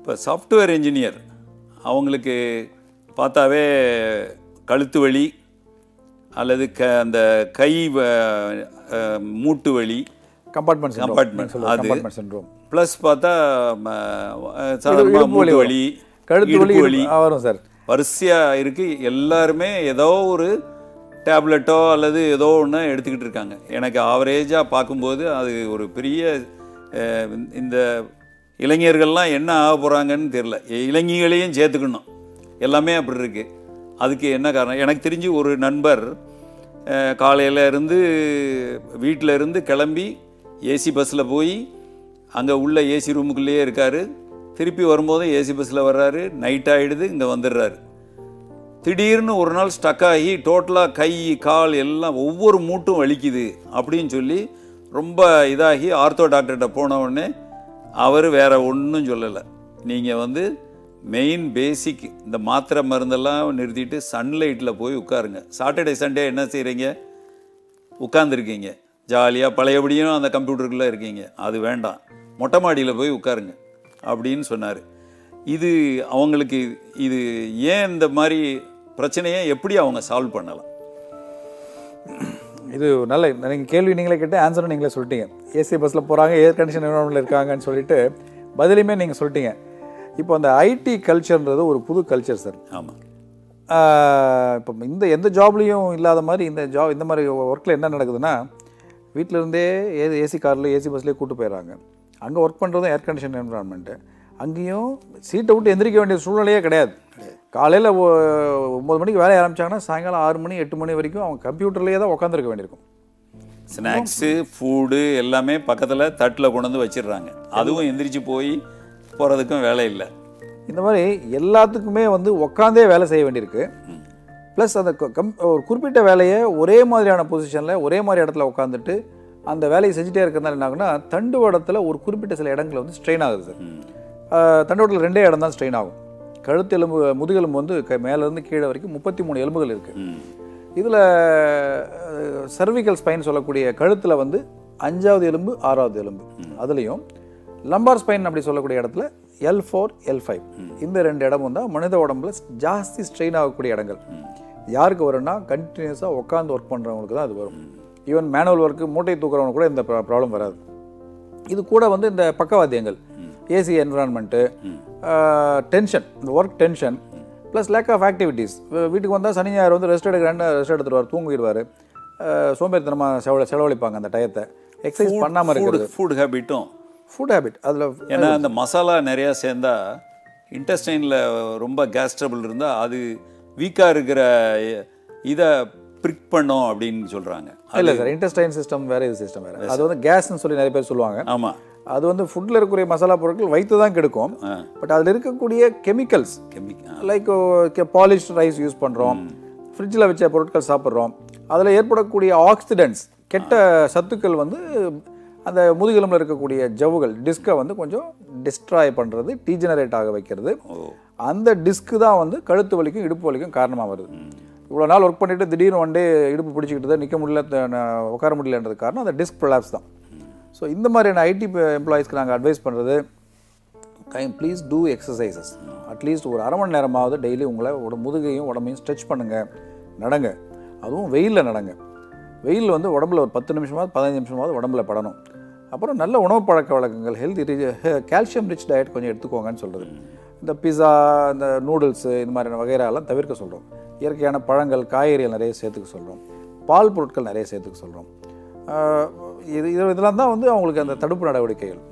இப்போ software engineer அவங்களுக்கு பார்த்தாவே கழுத்து வலி அல்லது க அந்த கை வ- அஹ், மூட்டு வலி கம்பார்ட்மெண்ட் Compartment, அது. கம்பார்ட்மெண்ட் சின்ரோம் ப்ளஸ் பார்த்தா ம, அஹ், சாதாரணமா இடுப்பு வலி மூட்டு வரும். வலி கழுத்து வலி இடுப்பு வலி ஆ, வரும் சார் வரிசையாக இருக்குது எல்லாருமே ஏதோ ஒரு டேப்லெட்டோ அல்லது ஏதோ ஒன்று எடுத்துக்கிட்டு இருக்காங்க எனக்கு ஆவரேஜாக பார்க்கும்போது அது ஒரு பெரிய அஹ், இந்த இளைஞர்கள்லாம் என்ன ஆக போகிறாங்கன்னு தெரில இளைஞர்களையும் சேர்த்துக்கணும் எல்லாமே அப்படி இருக்குது அதுக்கு என்ன காரணம் எனக்கு தெரிஞ்சு ஒரு நண்பர் காலையில் இருந்து வீட்டில் இருந்து கிளம்பி ஏசி பஸ்ஸில் போய் அங்கே உள்ள ஏசி ரூமுக்குள்ளேயே இருக்கார் திருப்பி வரும்போதும் ஏசி பஸ்ஸில் வர்றாரு நைட் ஆகிடுது இங்கே வந்துடுறாரு திடீர்னு ஒரு நாள் ஸ்டக் ஆகி டோட்டலாக கை கால் எல்லாம் ஒவ்வொரு மூட்டும் வலிக்குது அப்படின்னு சொல்லி ரொம்ப இதாகி ஆர்த்தோ டாக்டர்கிட்ட போன உடனே அவர் வேற ஒன்றும் சொல்லலை நீங்கள் வந்து மெயின் பேசிக் இந்த மாத்திரை மருந்தெல்லாம் நிறுத்திட்டு சன்லைட்டில் போய் உட்காருங்க சாட்டர்டே சண்டே என்ன செய்கிறீங்க உட்காந்துருக்கீங்க ஜாலியாக பழையபடியும் அந்த கம்ப்யூட்டருக்குள்ளே இருக்கீங்க அது வேண்டாம் மொட்டை மாடியில் போய் உட்காருங்க அப்படின்னு சொன்னார் இது அவங்களுக்கு இது ஏன் இந்த மாதிரி பிரச்சனையை எப்படி அவங்க சால்வ் பண்ணலாம் இது நல்ல நீங்கள் கேள்வி நீங்களே கேட்டு ஆன்சரும் நீங்களே சொல்லிட்டீங்க ஏசி பஸ்ஸில் போகிறாங்க ஏர் கண்டிஷன் என்வரான்மெண்ட்டில் இருக்காங்கன்னு சொல்லிட்டு பதிலையுமே நீங்கள் சொல்லிட்டீங்க இப்போ அந்த ஐடி கல்ச்சர்ன்றது ஒரு புது கல்ச்சர் சார் ஆமாம் இப்போ இந்த எந்த ஜாப்லேயும் இல்லாத மாதிரி இந்த ஜாப் இந்த மாதிரி ஒர்க்கில் என்ன நடக்குதுன்னா வீட்டில் இருந்தே ஏ ஏசி காரில் ஏசி பஸ்லேயே கூட்டு போயிடுறாங்க அங்கே ஒர்க் பண்ணுறதும் ஏர் கண்டிஷன் என்வரான்மெண்ட்டு அங்கேயும் சீட்டை விட்டு எந்திரிக்க வேண்டிய சூழ்நிலையே கிடையாது காலையில் ஒம்பது மணிக்கு வேலையை ஆரம்பிச்சாங்கன்னா சாயங்காலம் ஆறு மணி எட்டு மணி வரைக்கும் அவங்க கம்ப்யூட்டர்லேயே தான் உட்காந்துருக்க வேண்டியிருக்கும் ஸ்நாக்ஸு ஃபுட்டு எல்லாமே பக்கத்தில் தட்டில் கொண்டு வந்து வச்சிடுறாங்க அதுவும் எந்திரிச்சு போய் போகிறதுக்கும் வேலை இல்லை இந்த மாதிரி எல்லாத்துக்குமே வந்து உட்காந்தே வேலை செய்ய வேண்டியிருக்கு ப்ளஸ் அந்த க- கம் ஒரு குறிப்பிட்ட வேலையை ஒரே மாதிரியான பொசிஷனில் ஒரே மாதிரி இடத்துல உட்காந்துட்டு அந்த வேலையை செஞ்சுட்டே இருக்கிறதுனால என்ன ஆகுனா தண்டுவடத்தில் ஒரு குறிப்பிட்ட சில இடங்கள் வந்து ஸ்ட்ரெயின் ஆகுது சார் ஆஹ் தண்டுவடத்தில் ரெண்டே இடம் தான் ஸ்ட்ரெயின் ஆகும் கழுத்து எலும்பு முதுகெலும்பு வந்து க மேலேருந்து கீழே வரைக்கும் முப்பத்தி மூணு எலும்புகள் இருக்குது ம் இதில் சர்விக்கல் ஸ்பைன் சொல்லக்கூடிய கழுத்தில் வந்து அஞ்சாவது எலும்பு ஆறாவது எலும்பு அதுலேயும் லம்பார் ஸ்பைன் அப்படி சொல்லக்கூடிய இடத்துல எல் ஃபோர் எல் ஃபைவ் இந்த ரெண்டு இடமும் தான் மனித உடம்புல ஜாஸ்தி ஸ்ட்ரெயின் ஆகக்கூடிய இடங்கள் யாருக்கு வரும்னா கண்டினியூஸாக உட்காந்து ஒர்க் பண்ணுறவங்களுக்கு தான் அது வரும் ஈவன் மேனுவல் ஒர்க்கு மூட்டை தூக்குறவங்க கூட இந்த ப்ராப்ளம் வராது இது கூட வந்து இந்த பக்கவாத்தியங்கள் ஏசி என்விரான்மெண்ட்டு டென்ஷன் இந்த work tension plus lack of activities வீட்டுக்கு வந்தால் சனி ஞாயிறு வந்து ரெஸ்ட் எடுக்கிறேன்னு ரெஸ்ட் எடுத்துருவார் தூங்கிடுவார் சோம்பேறித்தனமாக செலவு செலவழிப்பாங்க அந்த டயத்தை எக்ஸசைஸ் பண்ணாமல் இருக்கிறது ஃபுட் ஹேபிட்டும் ஃபுட் ஹேபிட் அதில் ஏன்னா அந்த மசாலா நிறையா சேர்ந்தா இன்டெஸ்டைனில் ரொம்ப கேஸ் ட்ரபிள் இருந்தால் அது வீக்காக இருக்கிற இதை ப்ரிக் பண்ணும் அப்படின்னு சொல்கிறாங்க இல்லை சார் இன்டெஸ்டைன் சிஸ்டம் வேறு இது சிஸ்டம் வேறு அது வந்து கேஸ்ன்னு சொல்லி நிறைய பேர் சொல்லுவாங்க ஆமாம் அது வந்து ஃபுட்டில் இருக்கக்கூடிய மசாலா பொருட்கள் வைத்து தான் கெடுக்கும் பட் அதில் இருக்கக்கூடிய chemicals chemical like polish rice use பண்ணுறோம் ஃப்ரிட்ஜில் வச்ச பொருட்கள் சாப்பிட்றோம் அதில் ஏற்படக்கூடிய ஆக்சிடென்ட்ஸ் கெட்ட சத்துக்கள் வந்து அந்த முதுகெலும்பில் இருக்கக்கூடிய ஜவ்வுகள் டிஸ்கை வந்து கொஞ்சம் டிஸ்ட்ராய் பண்ணுறது டீஜெனரேட் ஆக வைக்கிறது அந்த டிஸ்க்கு தான் வந்து கழுத்து வலிக்கும் இடுப்பு வலிக்கும் காரணமாக வருது இவ்வளோ நாள் ஒர்க் பண்ணிட்டு திடீர்னு ஒன் டே இடுப்பு பிடிச்சிக்கிட்டு நிற்க முடியல த- ந- உட்கார முடியலன்றது காரணம் அந்த டிஸ்க் ப்ரொலாப்ஸ் தான் ஸோ இந்த மாதிரியான ஐடி எம்ப்ளாயீஸ்க்கு நாங்கள் அட்வைஸ் பண்ணுறது கைம் ப்ளீஸ் டூ எக்ஸசைசஸ் அட்லீஸ்ட் ஒரு அரை மணி நேரமாவது டெய்லி உங்களை உட முதுகையும் உடம்பையும் ஸ்ட்ரெச் பண்ணுங்கள் நடங்க அதுவும் வெயிலில் நடங்க வெயில் வந்து உடம்புல ஒரு பத்து நிமிஷமாவது பதினஞ்சு நிமிஷமாவது உடம்புல படணும் அப்புறம் நல்ல உணவு பழக்க வழக்கங்கள் ஹெல்தி கால்சியம் ரிச் டயட் கொஞ்சம் எடுத்துக்கோங்கன்னு சொல்கிறது இந்த பிஸா இந்த நூடுல்ஸு இந்த மாதிரியான வகைராலாம் தவிர்க்க சொல்கிறோம் இயற்கையான பழங்கள் காய்கறிகள் நிறைய சேர்த்துக்க சொல்கிறோம் பால் பொருட்கள் நிறைய சேர்த்துக்க சொல்கிறோம் இது இது- இதெல்லாம் தான் வந்து அவங்களுக்கு அந்த தடுப்பு நடவடிக்கைகள்